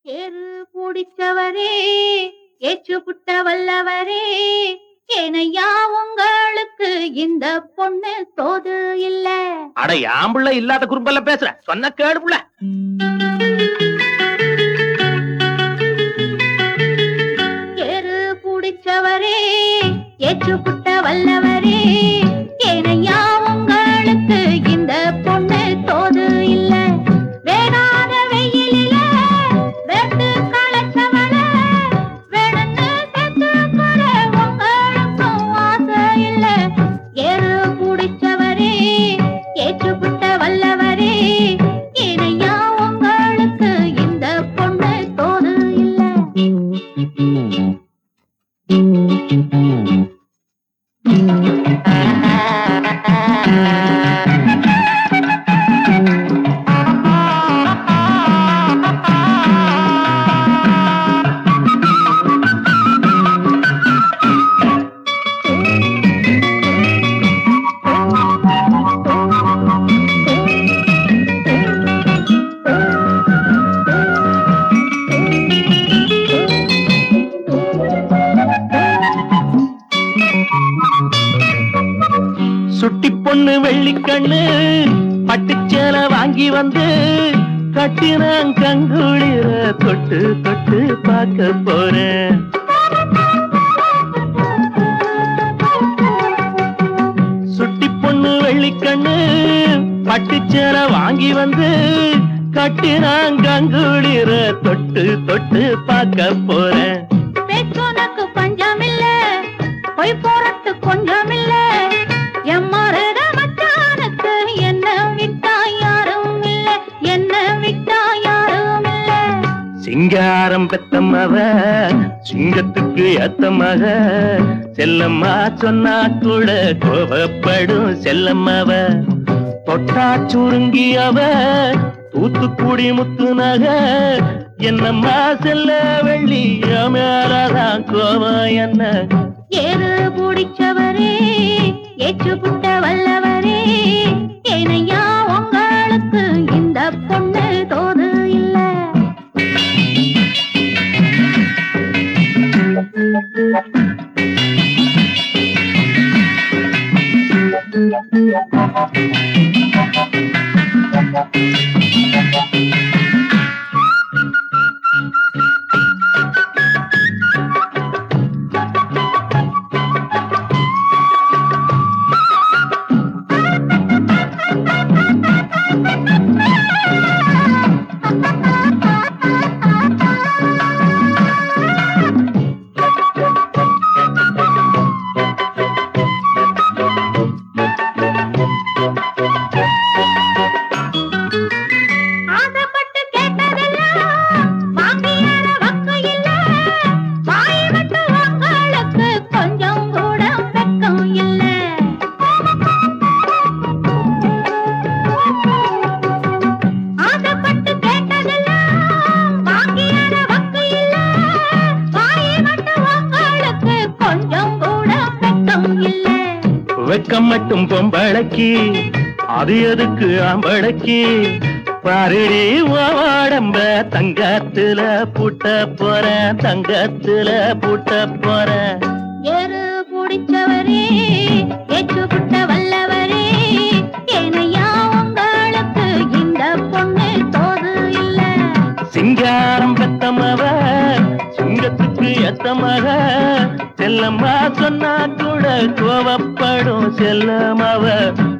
ஏறு பிடிச்சவரே ஏச்சு புட்ட வல்லவரே ஏனையா உங்களுக்கு இந்த பொண்ணு தோது இல்ல அட ஆம்புள்ள இல்லாத குறும்பெல்லாம் பேசுற சொன்ன கேடு புள்ள ஏறு பிடிச்சவரே ஏச்சு புட்ட வல்லவரே ஏனையா உங்களுக்கு இந்த பொண்ணு தோது இல்ல வேணாத வெயிலில வெட்டு களைச்சவள வேணுன்னு செத்து போற உங்களுக்கும் ஆசை இல்ல ஏறு பிடிச்சவரே ஏச்சு புட்ட வல்லவரே ஏனையா உங்களுக்கு இந்த பொண்ணு தோது இல்ல சுட்டி பொண்ணு வெள்ளிக்கண்ணு பட்டுச்சேல வாங்கி வந்து கட்டினான் கங்குளிர தொட்டு தொட்டு பார்க்க போறேன் சுட்டி பொண்ணு வெள்ளிக்கண்ணு பட்டுச்சேல வாங்கி வந்து கட்டினான் கங்குளிர தொட்டு தொட்டு பார்க்க போறேன் பேச்சோனக்கு பஞ்சமில்ல பொய் போறத்து கொஞ்சமில்ல எம்மருத மச்சானுக்கு என்ன விட்டா யாரும் இல்ல என்ன விட்டா யாரும் இல்ல சிங்காரம் பெத்தமவ சிங்கத்துக்கு ஏத்தமக செல்லம்மா சொன்னா கூட கோபப்படும் செல்லம்மவ தொட்டா சுருங்கி அவ தூத்துக்குடி முத்து நக என்னம்மா செல்ல வெள்ளி என் மேலதான் கோபம் என்ன ஏறு பிடிச்சவரே ஏச்சு புட்ட வல்லவரே ஏனையா உங்களுக்கு இந்த பொண்ணு தோது இல்ல ஆசைப்பட்டு கேட்டதெல்லாம் வாங்கியான வக்கு இல்ல வாய் விட்டு உங்களுக்கு கொஞ்சம் கூட வெக்கம் இல்ல ஆசைப்பட்டு கேட்டதெல்லாம் வாங்கியான வக்கு இல்ல வாய் விட்டு உங்களுக்கு கொஞ்சம் கூட வெக்கம் இல்ல வெக்கம் மட்டும் பொம்பளைக்கு அது எதுக்கு ஆம்பளைக்கு பாருடி வாடம்ப தங்கத்துல பூட்ட போறேன் தங்கத்துல பூட்ட போறேன் ஏறு பிடிச்சவரே ஏச்சு புட்ட வல்லவரே ஏனையா உங்களுக்கு இந்த பொண்ணு தோது இல்ல சிங்காரம் பெத்தமவ சிங்கத்துக்கு எத்தமக செல்லம்மா சொன்னா கூட கோவப்படும் செல்லமவ